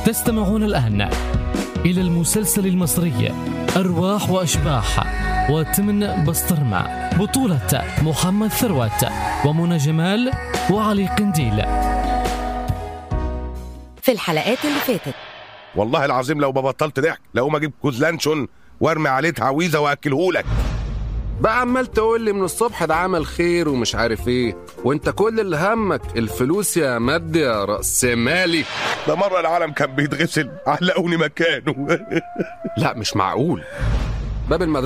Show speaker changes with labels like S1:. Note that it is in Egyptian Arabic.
S1: تستمعون الآن إلى المسلسل المصري أرواح وأشباح وتمن بسطرمة بطولة محمد ثروت ومنى جمال وعلي قنديل
S2: في الحلقات اللي فاتت
S3: والله العظيم لو ما بطلت ضحك لقوم اجيب كوز لانشون وارمي عليه تعويذه واكلهولك
S4: بقى عمال تقول لي من الصبح ده عمل خير ومش عارف ايه وانت كل اللي همك الفلوس يا مد يا رأس مالي
S3: ده مره العالم كان بيتغسل علقوني مكانه
S4: لا مش معقول باب المدرسة